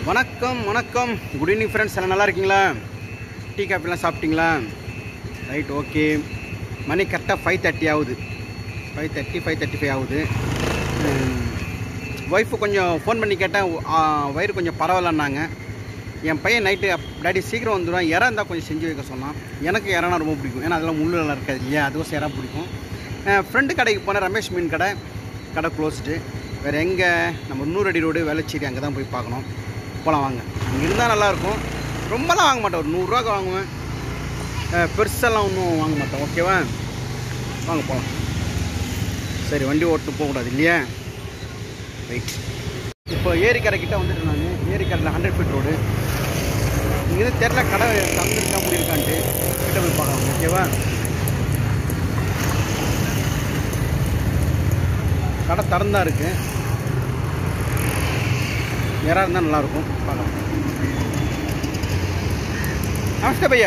வணக்கம் வணக்கம் good evening friends எல்லாம் நல்லா இருக்கீங்களா டீ காஃபிலாம் சாப்பிட்டீங்களா ரைட் ஓகே மணி கரெக்டாக ஃபைவ் தேர்ட்டி ஆகுது five thirty five thirty five ஆகுது ஒய்ஃபு கொஞ்சம் ஃபோன் பண்ணி கேட்டேன் ஆ, வயிறு கொஞ்சம் பரவாயில்லன்னாங்க என் பையன் நைட்டு டாடி சீக்கிரம் வந்துடுவான் இறா இருந்தால் கொஞ்சம் செஞ்சு வைக்க சொன்னான் எனக்கு இறானா ரொம்ப பிடிக்கும் ஏன்னா அதெல்லாம் முள்ளெல்லாம் இருக்காது இல்லையா அதுவும் இறா பிடிக்கும் ஃப்ரெண்டு கடைக்கு போனேன் ரமேஷ் மீன் கடை கடை க்ளோஸ்டு வேறு எங்கே நம்ம நூறு அடி ரோடு வேளச்சேரி அங்கே தான் போய் பார்க்கணும் போகலாம் வாங்க அங்கே இருந்தால் நல்லாயிருக்கும் ரொம்பலாம் வாங்க மாட்டேன் ஒரு நூறுரூவாக்கு வாங்குவேன் அஹ், பெருசெல்லாம் ஒன்றும் வாங்க மாட்டேன் ஓகேவா வாங்க போகலாம் சரி வண்டி ஓட்டு போகக்கூடாது இல்லையா ரைட் இப்போ ஏரிக்கரை கிட்ட வந்துட்டு நான் ஏரிக்கரையில் ஹண்ட்ரட் ஃபீட் ரோடு இங்கேருந்து தெரில கடை தந்துருக்கா முடியிருக்கான்ட்டு கிட்ட போய் பார்க்கலாம் ஓகேவா கடை திறந்தா இருக்கு யாராக இருந்தால் நல்லாயிருக்கும் பார்க்கலாம் நமஸ்தே பையா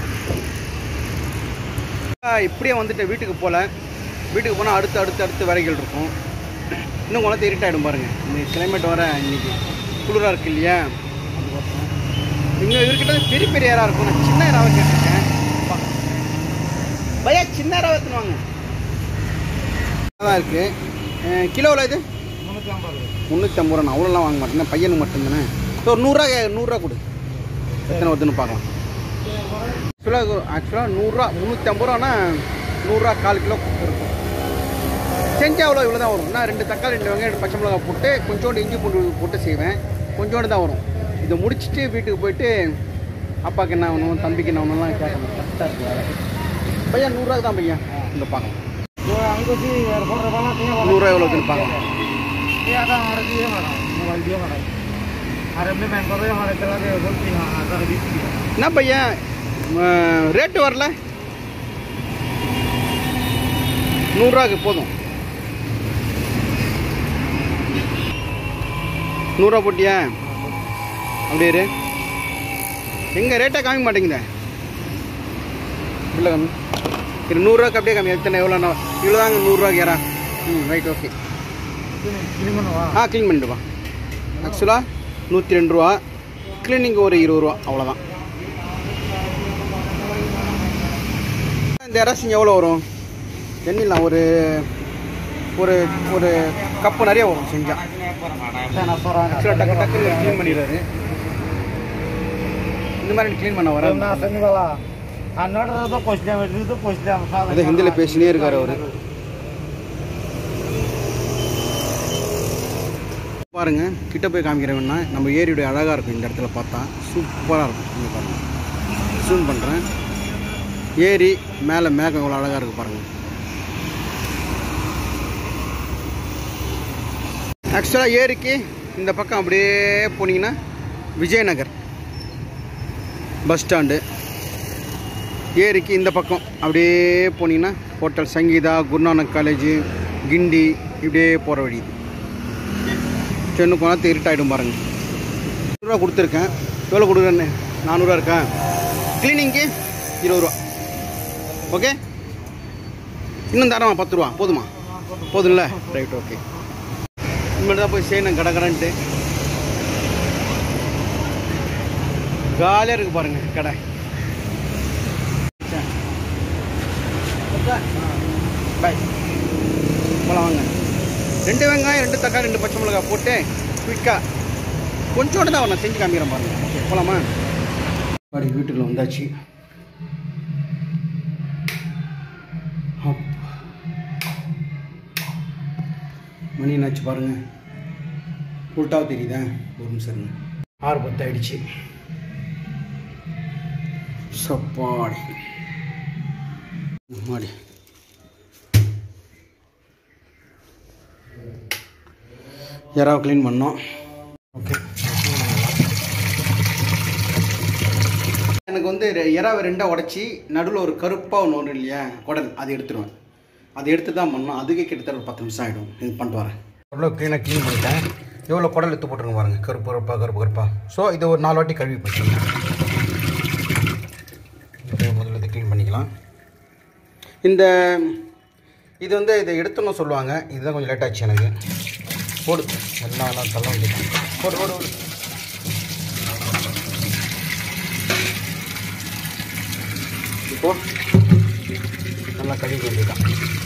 ஆ, இப்படியே வந்துட்டு வீட்டுக்கு போகல வீட்டுக்கு போனால் அடுத்து அடுத்து அடுத்து வேலைகள் இருக்கும் இன்னும் குளத்து இருட்டாயிடும் பாருங்கள் இந்த கிளைமேட் வர இன்னைக்கு குளிராக இருக்கு இல்லையா இங்கே இவர்கிட்ட வந்து பெரிய பெரிய இறா இருக்கும் நான் சின்ன இறாவை கேட்டிருக்கேன் பா. பையா சின்ன இறாவை எடுத்துன்னு தான் இருக்குது கிலோவில் இது முந்நூற்றி ஐம்பது ரூபா அவ்வளோலாம் வாங்க மாட்டேன் பையனுக்கு மட்டும்தானே ஸோ ஒரு நூறுரூவா கே- நூறுரூவா கொடு எத்தனை வருதுன்னு பார்க்கலாம் ஆக்சுவலாக ஆக்சுவலாக நூறுரூவா முந்நூற்றி ஐம்பது ரூபானா நூறுரூவா கால் கிலோ இருக்கும் செஞ்சா அவ்வளோ இவ்வளோ தான் வரும் நான் ரெண்டு தக்காளி ரெண்டு வெங்காயம் ரெண்டு பச்சை மிளகாய் போட்டு கொஞ்சோண்டு இஞ்சி பூண்டு போட்டு செய்வேன் கொஞ்சோண்டு தான் வரும் இதை முடிச்சுட்டு வீட்டுக்கு போயிட்டு அப்பாவுக்கு என்ன வேணும் தம்பிக்கு என்ன வேணும்லாம் கேட்கணும் கரெக்டாக இருக்கு வேலை பையன் நூறுரூவா தான் பையன் இந்த பார்க்கலாம் நூறுரூவா எவ்வளோ இருக்குன்னு பார்க்கலாம் என்ன பையன் ரேட்டு வரல நூறுரூவாக்கு போதும் நூறுரூவா போட்டியா அப்படியே இரு எங்கே ரேட்டை காமிக்க மாட்டேங்குதே இல்லை கம்மி இது நூறுரூவாக்கு அப்படியே கம்மி எத்தனை எவ்வளோ இவ்வளோ தாங்க நூறுரூவாக்கு ஏறா ம் ரைட் ஓகே ஆ க்ளீன் பண்ணிட்டு வா ஆக்சுவலாக நூற்றி ரெண்டு ரூபா க்ளீனிங்கு ஒரு இருபது ரூபா அவ்வளோதான் இந்த இறச்சி எவ்வளோ வரும் எண்ணிலாம் ஒரு ஒரு ஒரு கப்பு நிறைய வரும் செஞ்சா ஆக்சுவலாக டக்கு டக்குன்னு க்ளீன் பண்ணிடுறாரு இந்த மாதிரி க்ளீன் பண்ண வர அது ஹிந்தியில் பேசினே இருக்காரு அவரு பாருங்க கிட்ட போய் காமிக்கிறவன்னா நம்ம ஏரியுடைய அழகாக இருக்கும் இந்த இடத்துல பார்த்தா சூப்பராக இருக்கும் இங்கே பாருங்க ஜூம் பண்ணுறேன் ஏரி மேலே மேகம் எவ்வளோ அழகாக இருக்குது பாருங்கள் ஆக்சுவலாக ஏரிக்கு இந்த பக்கம் அப்படியே போனீங்கன்னா விஜயநகர் பஸ் ஸ்டாண்டு ஏரிக்கு இந்த பக்கம் அப்படியே போனீங்கன்னா ஹோட்டல் சங்கீதா குருநானக் காலேஜு கிண்டி இப்படியே போகிற வழி இது சென்னு கொண்டாந்து இருட்டாயிடும் பாருங்க நூறுரூவா கொடுத்துருக்கேன் எவ்வளோ கொடுக்குறேன்னு நானூறுரூவா இருக்கேன் க்ளீனிங்க்கு இருபது ரூபா ஓகே இன்னும் தரமா பத்து ரூபா போதுமா போதும்ல ரைட் ஓகே இனிமேல் தான் போய் செய்யணும் கடை கடைன்ட்டு காலியாக இருக்குது பாருங்க கடை பாய் போகலாம் வாங்க ரெண்டு வெங்காயம் ரெண்டு தக்காளி ரெண்டு பச்சை மிளகாய் போட்டு குயிக்காக கொஞ்சோண்டு தான் நான் செஞ்சு காமிக்கிறேன் பாருங்க ஓகே போகலாமா பாடி வீட்டுக்குள்ள வந்தாச்சு அப். மணி என்னாச்சு பாருங்க உள்டாக தெரியுதா ஒரு நிமிஷம் இருங்க. ஆறு பத்து ஆயிடுச்சு சப்பாடி மாடி யாராவை க்ளீன் பண்ணோம் ஓகே எனக்கு வந்து ரெ- இறாவை ரெண்டாக உடச்சி நடுவில் ஒரு கருப்பாக ஒன்று வரும் இல்லையா குடல் அது எடுத்துருவேன் அதை எடுத்து தான் பண்ணோம் அதுக்கே கிட்டத்தட்ட ஒரு பத்து நிமிஷம் ஆகிடும் இது பண்ணிட்டு வரேன் எவ்வளோ க்ளீனாக க்ளீன் பண்ணிட்டேன் எவ்வளோ குடல் எடுத்து போட்டுருங்க பாருங்க கருப்பு கருப்பா கருப்பு கருப்பா ஸோ இது ஒரு நாலு வாட்டி கழுவி போச்சுங்க முதல்ல இதை க்ளீன் பண்ணிக்கலாம் இந்த இது வந்து இதை எடுத்துன்னு சொல்லுவாங்க இதுதான் கொஞ்சம் லேட் ஆச்சு எனக்கு போடு எல்லாம் எல்லாம் தள்ள வேண்டியது போடு போடு போடு இப்போ நல்லா கழுவி வேண்டியதான்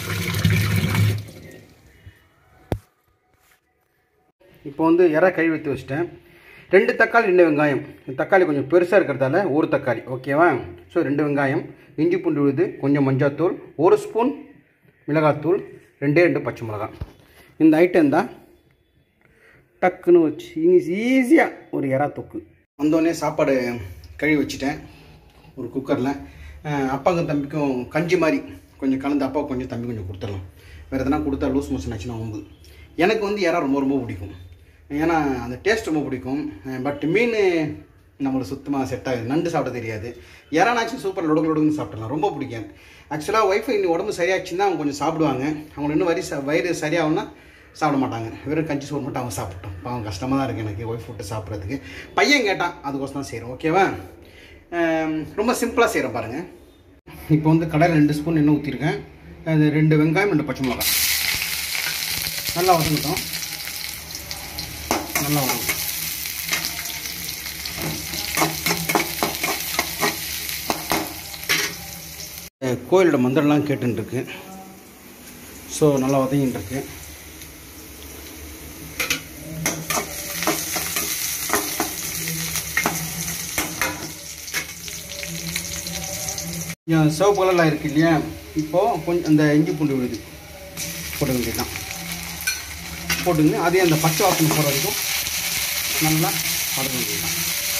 இப்போ வந்து இறா கழுவி எடுத்து வச்சிட்டேன் ரெண்டு தக்காளி ரெண்டு வெங்காயம் இந்த தக்காளி கொஞ்சம் பெருசாக இருக்கிறதால ஒரு தக்காளி ஓகேவா ஸோ ரெண்டு வெங்காயம் இஞ்சி பூண்டு விழுது கொஞ்சம் மஞ்சாத்தூள் ஒரு ஸ்பூன் மிளகாத்தூள் ரெண்டே ரெண்டு பச்சை மிளகாய் இந்த ஐட்டம் தான் டக்குன்னு வச்சு ஈஸியாக ஒரு எறா தொக்கு வந்தோடனே சாப்பாடு கழுவி வச்சுட்டேன் ஒரு குக்கரில் அப்பாங்க தம்பிக்கும் கஞ்சி மாதிரி கொஞ்சம் கலந்து அப்பாவுக்கு கொஞ்சம் தம்பி கொஞ்சம் கொடுத்துடலாம் வேறு எதனா கொடுத்தா லூஸ் மோஷன் ஆச்சுன்னா உம்பு எனக்கு வந்து எறா ரொம்ப ரொம்ப பிடிக்கும் ஏன்னா அந்த டேஸ்ட் ரொம்ப பிடிக்கும் பட் மீன் நம்மளுக்கு சுத்தமாக செட் ஆகுது நண்டு சாப்பிட தெரியாது எறானாச்சும் சூப்பர் லொடுக்கு லொடுக்குன்னு சாப்பிடலாம் ரொம்ப பிடிக்கும் ஆக்சுவலாக ஒய்ஃபை இன்னும் உடம்பு சரியாச்சுன்னா அவங்க கொஞ்சம் சாப்பிடுவாங்க அவங்க இன்னும் வரி ச வயிறு சரியாகும்னா சாப்பிட மாட்டாங்க வெறும் கஞ்சி சோறு மட்டும் அவங்க சாப்பிட்டோம் பாவம் கஷ்டமாக தான் இருக்குது எனக்கு ஒய்ஃப் விட்டு சாப்பிட்றதுக்கு பையன் கேட்டான் அதுக்கோசம் தான் செய்கிறோம் ஓகேவா ஆம், ரொம்ப சிம்பிளாக செய்கிறேன் பாருங்கள் இப்போ வந்து கடையில் ரெண்டு ஸ்பூன் எண்ணெய் ஊற்றிருக்கேன் அது ரெண்டு வெங்காயம் ரெண்டு பச்சை மிளகாய் நல்லா வதங்கட்டும் நல்லா வதங்கும் கோயிலோட மந்திரம்லாம் கேட்டுருக்கு ஸோ நல்லா வதங்கிட்டு இருக்கு ஏன் சிவப்பு கலரில் இருக்கு இல்லையா இப்போது கொஞ்சம் அந்த இஞ்சி பூண்டு விழுது போட வேண்டியதுதான் போட்டுங்க அதே அந்த பச்சை வாசனை போகிற வரைக்கும் நல்லா வதக்க வேண்டியதுதான்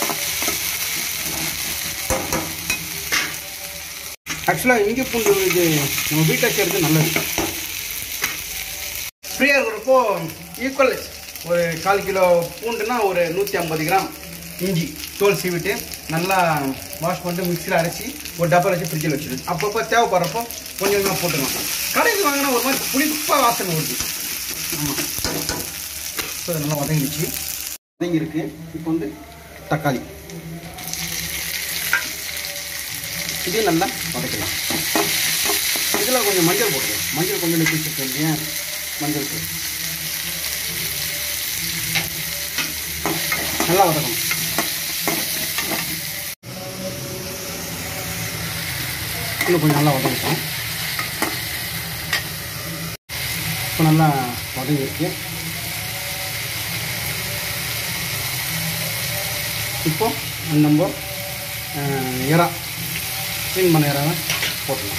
ஆக்சுவலாக இஞ்சி பூண்டு இது நம்ம வீட்டில் செய்கிறது நல்லது ஃப்ரீயாக இருக்கிறப்போ ஈக்குவல் ஒரு கால் கிலோ பூண்டுனா ஒரு நூற்றி ஐம்பது கிராம் இஞ்சி தோல் சீவிட்டு நல்லா வாஷ் பண்ணிட்டு மிக்சியில் அரைச்சி ஒரு டப்பா வச்சு ஃப்ரிட்ஜில் வச்சுருது அப்பப்போ தேவைப்படுறப்போ கொஞ்சம் கொஞ்சமாக போட்டுக்கலாம் கடைக்கு வாங்கினா ஒரு மாதிரி புளிப்பாக வாசனை வருது ஆமாம் ஸோ இது நல்லா வதங்கிடுச்சு வதங்கி இருக்கு இப்போ வந்து தக்காளி இதையும் நல்லா வதக்கலாம் இதில் கொஞ்சம் மஞ்சள் போட்டுக்கலாம் மஞ்சள் கொஞ்சம் எடுத்து வச்சுருக்கேன் இல்லையா மஞ்சள் தூள் நல்லா வதக்கணும் இன்னும் கொஞ்சம் நல்லா வதங்கிட்டோம் இப்போ நல்லா வதங்கிருக்கு இப்போ நம்ம அஹ், இறா க்ளீன் பண்ண இறாவை போட்டுடலாம்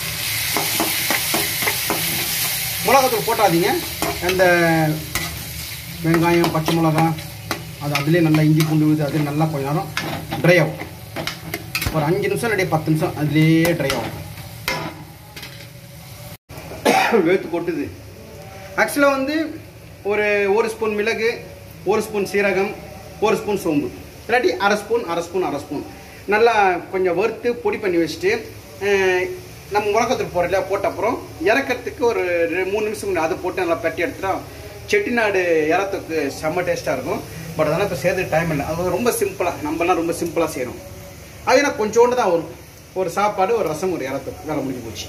மிளகாத்தூள் போட்டாதீங்க அந்த வெங்காயம் பச்சை மிளகா அது அதுலேயே நல்லா இஞ்சி பூண்டு விழுது அது நல்லா கொஞ்ச நேரம் ட்ரை ஆகும் ஒரு அஞ்சு நிமிஷம் இல்லாட்டி பத்து நிமிஷம் அதுலேயே ட்ரை ஆகும் வேத்து கொட்டுது ஆக்சுவலாக வந்து ஒரு ஒரு ஸ்பூன் மிளகு ஒரு ஸ்பூன் சீரகம் ஒரு ஸ்பூன் சோம்பு இல்லாட்டி அரை ஸ்பூன் அரை ஸ்பூன் அரை ஸ்பூன் நல்லா கொஞ்சம் வறுத்து பொடி பண்ணி வச்சுட்டு அஹ், நம்ம முழக்கத்தில் போடுறல போட்ட அப்புறம் இறக்கிறதுக்கு ஒரு ரெ- மூணு நிமிஷம் முன்னாடி அதை போட்டு நல்லா பெட்டி எடுத்துட்டா செட்டிநாடு இறத்துக்கு செம்ம டேஸ்ட்டாக இருக்கும் பட் அதெல்லாம் இப்போ சேர்த்து டைம் இல்லை அது ரொம்ப சிம்பிளாக நம்மலாம் ரொம்ப சிம்பிளாக செய்கிறோம் அது நான் கொஞ்சோண்டு தான் வரும் ஒரு சாப்பாடு ஒரு ரசம் ஒரு இறத்துக்கு வேலை முடிஞ்சு போச்சு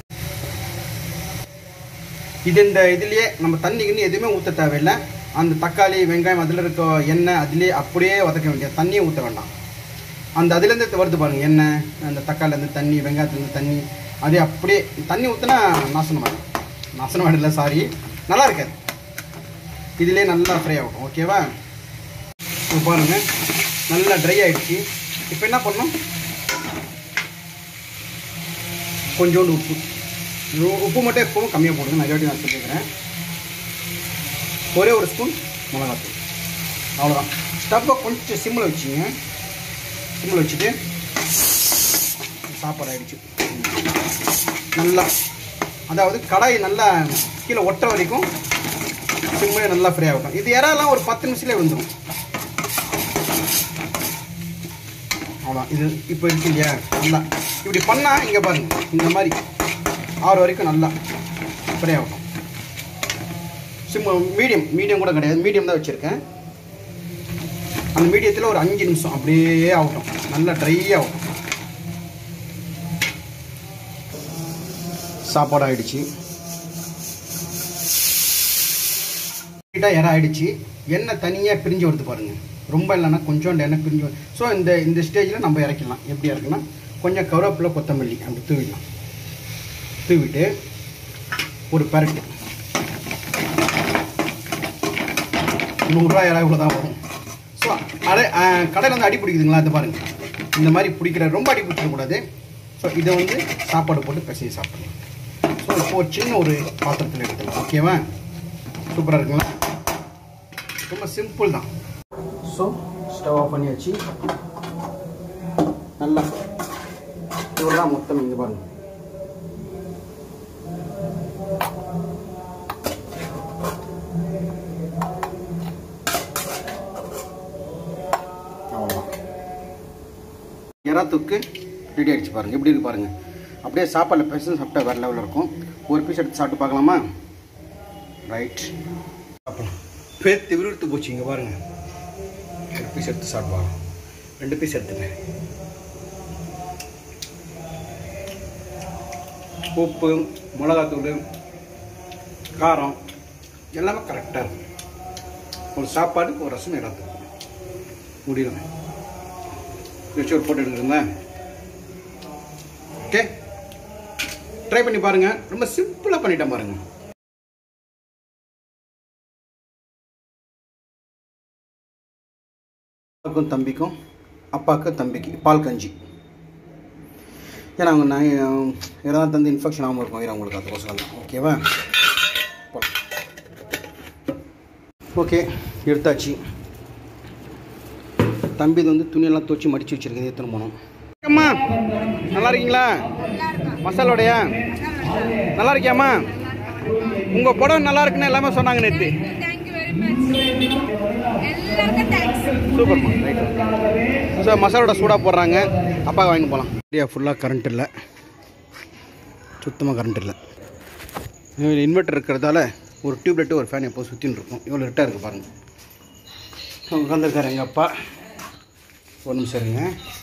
இது இந்த இதுலயே நம்ம தண்ணி கிண்ணி எதுவுமே ஊற்ற தேவையில்லை அந்த தக்காளி வெங்காயம் அதில் இருக்க எண்ணெய் அதிலே அப்படியே வதக்க வேண்டியது தண்ணியே ஊற்ற வேண்டாம் அந்த அதுலேருந்து வருது பாருங்க எண்ணெய் அந்த தக்காளிலேருந்து தண்ணி வெங்காயத்துலேருந்து தண்ணி அதே அப்படியே தண்ணி ஊற்றினா நாசனமாகும் நாசனமாடு இல்லை சாரி நல்லா இருக்காது இதிலே நல்லா ஃப்ரை ஆகும் ஓகேவா இப்போ பாருங்க நல்லா ட்ரை ஆயிடுச்சு இப்போ என்ன பண்ணணும் கொஞ்சோண்டு உப்பு உ- உப்பு மட்டும் எப்பவும் கம்மியாக போடுங்க நான் வாட்டி நான் சொல்லிக்கிறேன் ஒரே ஒரு ஸ்பூன் மிளகாத்தூள் அவ்வளோதான் ஸ்டவ்வை கொஞ்சம் சிம்மில் வச்சுங்க சிம்மில் வச்சுட்டு சாப்பாடு ஆயிடுச்சு நல்லா அதாவது கடாய் நல்லா கீழே ஒட்ட வரைக்கும் சிம்மில் நல்லா ஃப்ரை ஆகட்டும் இது இறாலாம் ஒரு பத்து நிமிஷத்துலேயே வந்துடும் அவ்வளோதான் இது இப்போ இருக்கு இல்லையா நல்லா இப்படி பண்ணால் இங்கே பாருங்க இந்த மாதிரி ஆறு வரைக்கும் நல்லா ஃப்ரை ஆகட்டும் சிம் மீடியம் மீடியம் கூட கிடையாது மீடியம் தான் வச்சுருக்கேன் அந்த மீடியத்தில் ஒரு அஞ்சு நிமிஷம் அப்படியே ஆகட்டும் நல்லா ட்ரை ஆகட்டும் சாப்பாடு ஆயிடுச்சு இற ஆயிடுச்சு எண்ணெய் தனியாக பிரிஞ்சு வருது பாருங்க ரொம்ப இல்லைன்னா கொஞ்சோண்டு எண்ணெய் பிரிஞ்சு ஸோ இந்த இந்த ஸ்டேஜில் நம்ம இறக்கலாம் எப்படி இறக்கலாம் கொஞ்சம் கருவேப்பிலை கொத்தமல்லி அப்படி தூவிடலாம் தூவிட்டு ஒரு பரட்டு நூறுரூவா இவ்வளோ தான் வரும் ஸோ அரை கடையில் வந்து அடி பிடிக்குதுங்களா இந்த பாருங்க இந்த மாதிரி பிடிக்கிற ரொம்ப அடி பிடிச்சிடக்கூடாது ஸோ இதை வந்து சாப்பாடு போட்டு பிசைஞ்சு சாப்பிடலாம் ஸோ இப்போ ஒரு சின்ன ஒரு பாத்திரத்தில் எடுத்துக்கலாம் ஓகேவா சூப்பராக இருக்குங்களா ரொம்ப சிம்பிள் தான் ஸோ ஸ்டவ் ஆஃப் பண்ணியாச்சு நல்லா இவ்வளோ தான் மொத்தம் இங்கே பாருங்க அவ்வளோதான் எறா தொக்கு ரெடி ஆகிடுச்சு பாருங்கள் எப்படி இருக்கு பாருங்கள் அப்படியே சாப்பாடில் பேச சாப்பிட்டா வேறு லெவலில் இருக்கும் ஒரு பீஸ் எடுத்து சாப்பிட்டு பார்க்கலாமா ரைட் சாப்பிடலாம் பேத்து விருத்து போச்சு இங்கே பாருங்கள் ஒரு பீஸ் எடுத்து சாப்பிடுவாங்க ரெண்டு பீஸ் எடுத்துங்க உப்பு மிளகாத்தூள் காரம் எல்லாமே கரெக்டாக இருக்கும் ஒரு சாப்பாடு ஒரு ரசம் இடத்துக்கு முடியல வச்சு ஒரு ஃபோட்டோ எடுத்துருந்தேன் ஓகே ட்ரை பண்ணி பாருங்க ரொம்ப சிம்பிளாக பண்ணிட்டேன் பாருங்க அப்பாவுக்கும் தம்பிக்கும் அப்பாவுக்கு தம்பிக்கு பால் கஞ்சி ஏன்னா அவங்க நான் ஏதாவது தந்து இன்ஃபெக்ஷன் ஆகாமல் இருக்கும் அவங்களுக்கு அது கோசம் தான் ஓகேவா ஓகே எடுத்தாச்சு தம்பி இது வந்து துணியெல்லாம் துவச்சி மடிச்சு வச்சிருக்கேன் எத்தனை போனோம் அம்மா நல்லா இருக்கீங்களா மசாலோடையா நல்லா இருக்கியாம்மா உங்கள் புடவை நல்லா இருக்குன்னு எல்லாமே சொன்னாங்க நேற்று தேங்க்யூ வெரி மச் எல்லாருக்கும் தேங்க்ஸ் சூப்பர்மா ரைட் ஸோ மசாலோட சூடாக போடுறாங்க அப்பா வாங்கிட்டு போகலாம் இந்தியா ஃபுல்லாக கரண்ட் இல்லை சுத்தமாக கரண்ட் இல்லை இன்வெர்ட்டர் இருக்கிறதால ஒரு டியூப்லைட்டு ஒரு ஃபேன் எப்போ சுற்றின்னு இருக்கும் இவ்வளோ லிட்டாக இருக்குது பாருங்கள் உட்காந்துருக்காரு எங்கள் அப்பா ஒரு நிமிஷம் இருங்க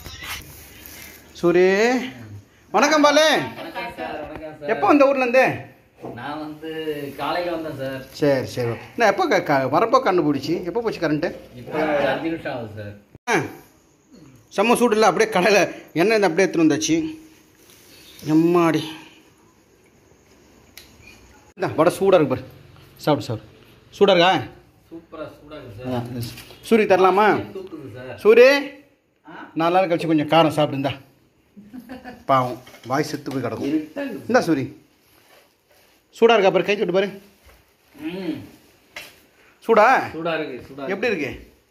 சூரி வணக்கம் பாலு எப்போ வந்த ஊர்லேருந்து நான் வந்து காலையில வந்தேன் சார் சரி சரி என்ன எப்போ க க வரப்போ கண்டுபிடிச்சி எப்போ போச்சு கரண்ட்டு இப்போ ஒரு அஞ்சு நிமிஷம் ஆகுது சார் ஆ செம்ம சூடு இல்லை அப்படியே கடையில் எண்ணெய் இந்த அப்படியே எடுத்துன்னு வந்தாச்சு எம்மாடி இந்த வடை சூடாக இருக்கு பாரு சாப்பிடு சாப்பிடு சூடாக இருக்கா சூப்பரா சூடா இருக்கு ஆ, சார் சூரி தரலாமா தூக்குது சார் சூரி நாலு நாள் கழிச்சு கொஞ்சம் காரம் சாப்பிடு இந்தா பாவம் வாய் செத்து போய் கிடக்கும் இருட்டா இருக்கு. இந்தா சூரி சூடாக இருக்கா பாரு கை தொட்டு பாரு ம் சூடா சூடா இருக்கு சூடா எப்படி இருக்கு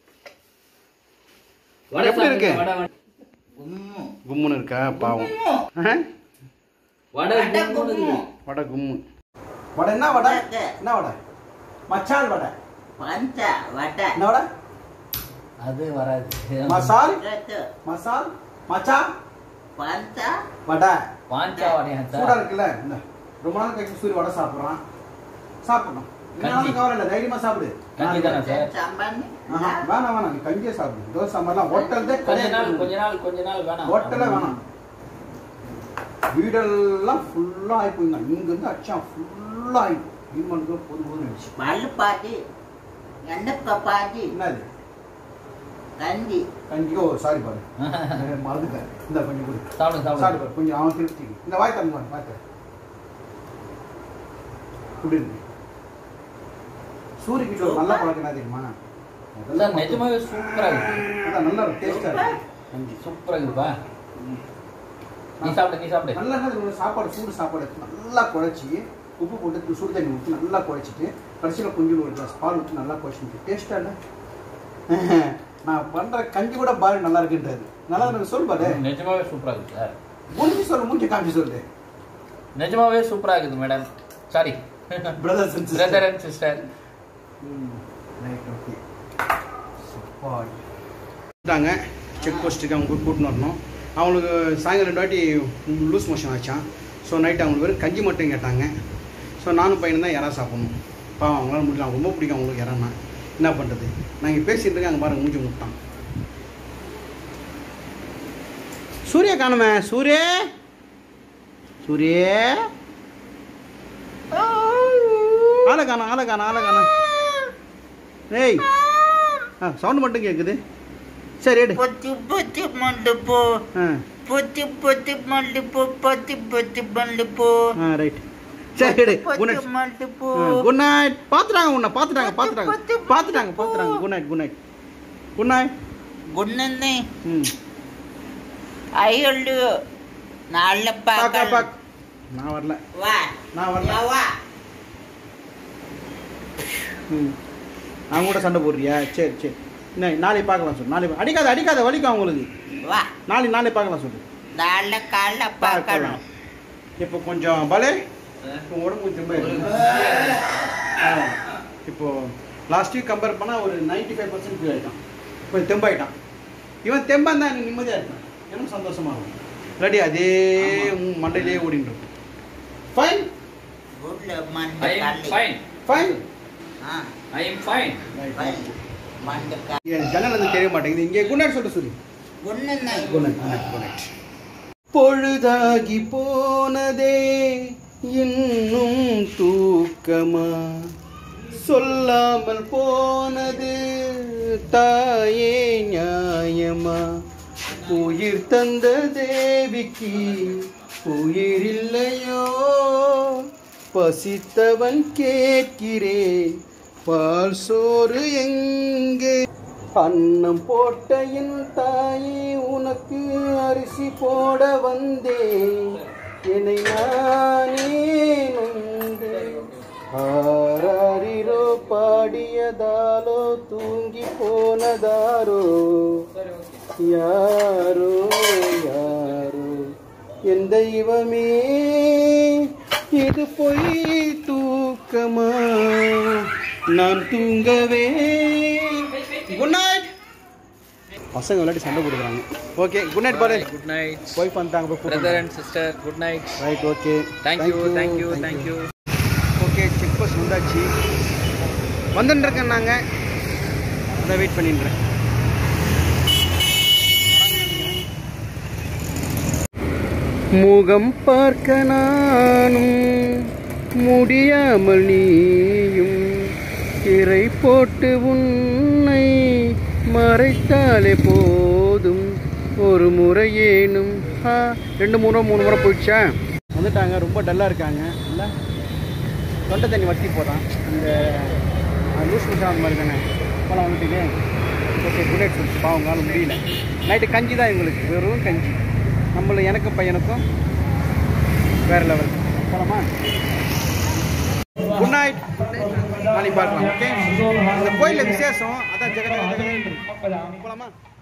வடை எப்படி இருக்கு? சாப்பிடுங்க, வடை வடை. உம்மும். கும்முன்னு இருக்கா பாவம் ஆ? வடை கும்முன்னு இருக்கு. வடை கும்மு வடை என்ன வடை என்ன வடை மச்சால் வடை பஞ்ச வடை என்ன வடை அது வராது மசால் ரத்து மசால் மச்சா பஞ்ச வடை பாஞ்சா வடையா சூடா சார் இருக்குல்ல இந்த ரொம்ப நாள் கழிச்சு சூரிய வடை சாப்பிட்றான் சாப்பிடணும் கஞ்சி. என்ன கவலை இல்லை தைரியமா சாப்பிடு கஞ்சி தானே சார் சம்பந்தி ஆஹா, வேணாம் வேணாம் நீ கஞ்சியே சாப்பிடு தோசை சாம்பார்லாம் ஹோட்டல் தான் கொஞ்ச நாள் கிடையாது கொஞ்ச நாள் கொஞ்ச நாள் வேணாம் ஹோட்டலே வேணாம் வீடெல்லாம் ஃபுல்லாக ஆகி போயிருங்க இங்கேருந்து அச்சா ஃபுல்லாக ஆகி வீமனுக்கு போது போதும் ஆயிடுச்சு மல்லு பாட்டி எண்ணப்ப பாட்டி என்னது கஞ்சி கஞ்சியோ சாரி பாரு மறந்துட்டேன் இந்த கொஞ்சம் கொடு சாப்பிடுங்க சாப்பிடு சாப்பிடுங்க பாரு கொஞ்சம் அவன் திருப்தி இந்த வாய் தந்து வாய் வாய் தரு. குடிங்க சூரிய கிட்ட ஒரு நல்ல பழக்கம் என்ன தெரியுமா சார் நிஜமாவே சூப்பரா இருக்கு அதான் நல்லா டேஸ்டா இருக்கு கஞ்சி சூப்பரா இருக்குப்பா நீ சாப்பிடு நீ சாப்பிடு நல்லா என்ன தெரியுமா, சாப்பாடு சூடு சாப்பாடு எடுத்து நல்லா குழச்சி உப்பு போட்டு சுடு தண்ணி ஊற்றி நல்லா குழச்சிட்டு கடைசியில் கொஞ்சம் ஒரு கிளாஸ் பால் ஊற்றி நல்லா குழச்சிட்டு டேஸ்டா இல்லை நான் பண்ற கஞ்சி கூட பாரு நல்லா இருக்குன்றது நல்லா இருக்கு சொல் பாரு நிஜமாவே சூப்பரா இருக்கு சார் மூஞ்சி சொல்லு மூஞ்சி காமிச்சு சொல்லு நிஜமாவே சூப்பரா இருக்குது madam sorry brothers and brother and sister right okay ட்டாங்க செக் போஸ்ட்டுக்கு அவங்க கூட்டின்னு வரணும் அவங்களுக்கு சாயங்காலம் ரெண்டு வாட்டி லூஸ் மோஷன் ஆச்சான் ஸோ நைட் அவங்களுக்கு வெறும் கஞ்சி மட்டும் கேட்டாங்க ஸோ நானும் பையனும் தான் இறா சாப்பிடணும் பாவம் அவங்களால முடியல அவங்க ரொம்ப பிடிக்கும் அவங்களுக்கு இறன்னா என்ன பண்ணுறது நான் இங்கே பேசிட்டு இருக்கேன் அங்கே பாருங்க மூஞ்சி முட்டான் சூர்யா காணுமே சூரிய சூரிய ஆளை காணும் ஆளை காணும் ஆளை காணும் ஏய் ஆ சவுண்ட் மட்டும் கேட்குது சரி எடு புத்தி புத்தி மண்டு போ ஆ பொத்தி பொத்தி மல்லிப்பூ பொத்தி பொத்தி மல்லிப்பூ ஆ ரைட் சரி குட் பொத்தி நைட் மல்லிப்பூ குட் நைட் பார்த்துட்டாங்க உன்னை பார்த்துட்டாங்க பார்த்துட்டாங்க பத்து, பார்த்துட்டாங்க பத்து. பார்த்துட்டாங்க good night good night good night குன்னே ம் ஐயோ நாளை பாக்க பார்க்கலாம் பாக் நான் வரல வா நான் வரல வா ம் அவங்க கூட சண்டை போடுறியா சரி சரி என்ன நாளைக்கு பார்க்கலாம் சொல்லு நாளைக்கு அடிக்காத அடிக்காத வலிக்கும் அவங்களுக்கு வா நாளைக்கு நாளைக்கு பார்க்கலாம் சொல்லு நாளை காலைல பார்க்கலாம் இப்போ கொஞ்சம் பலே இப்போ உடம்பு கொஞ்சம் தெம்பா இருக்கு. ஆ. இப்போ லாஸ்ட் வீக் கம்பேர் பண்ணால் ஒரு நைன்டி ஃபைவ் பர்சன்ட் ஃபீல் ஆகிட்டான் கொஞ்சம் தெம்பாயிட்டான் இவன் தெம்பா இருந்தால் எனக்கு நிம்மதியாக இருக்கான் எனக்கு சந்தோஷமா இருக்கும் இல்லாட்டி அதே உன் மண்டையிலே ஓடிட்டு இருக்கும் ஃபைன் குட்ல மண்ட I am காலி fine. ஃபைன் ஆ I am fine. fine. மண்ட காலி என் ஜன்னல் வந்து தெரிய மாட்டேங்குது இங்கே குட் நைட் சொல்லிட்டு சொல்லு குன்னே good night good night good night பொழுதாகி போனதே இன்னும் தூக்கமா சொல்லாமல் போனது தாயே நியாயமா உயிர் தந்த தேவிக்கு உயிர் இல்லையோ பசித்தவன் கேட்கிறேன் பால் சோறு எங்கே அன்னம் போட்ட என் தாயே உனக்கு அரிசி போட வந்தேன் என்னை நானே நொந்தேன் ஆராரிரோ பாடியதாலோ தூங்கி போனதாரோ யாரோ யாரோ என் தெய்வமே இது பொய் தூக்கமா நான் தூங்கவே குட் நைட் பசங்க விளையாடி சண்டை போடுறாங்க ஓகே குட் நைட் பாரு Good night. ஒய்ஃப் வந்துட்டாங்க Brother and sister, good night. Right okay Thank you, thank you, thank you. Okay check post வந்தாச்சு வந்துட்டு இருக்கேன் நாங்கள் அதான் வெயிட் பண்ணிட்டுறேன் முகம் பார்க்க நானும் முடியாமல் நீயும் திரை போட்டு உன்னை மறைத்தாலே போதும் ஒரு முறையேனும் ஆ ரெண்டு முறை மூணு முறை போயிடுச்சா வந்துட்டாங்க ரொம்ப டல்லாக இருக்காங்க இல்லை தொண்டை தண்ணி வத்தி போகிறான் அந்த லூஸ் மிஷன் அந்த மாதிரி தானே போலாம் வந்துட்டீங்க ஓகே குட் நைட் சொல்லிட்டு பாவம் காலம் முடியல நைட்டு கஞ்சி தான் எங்களுக்கு வெறும் கஞ்சி நம்மள எனக்கும் பையனுக்கும் வேறு லெவல் போலாமா குட் நைட் நாளைக்கு பார்க்கலாம் ஓகே இந்த கோயிலில் விசேஷம் அதான் ஜெகன் போலாமா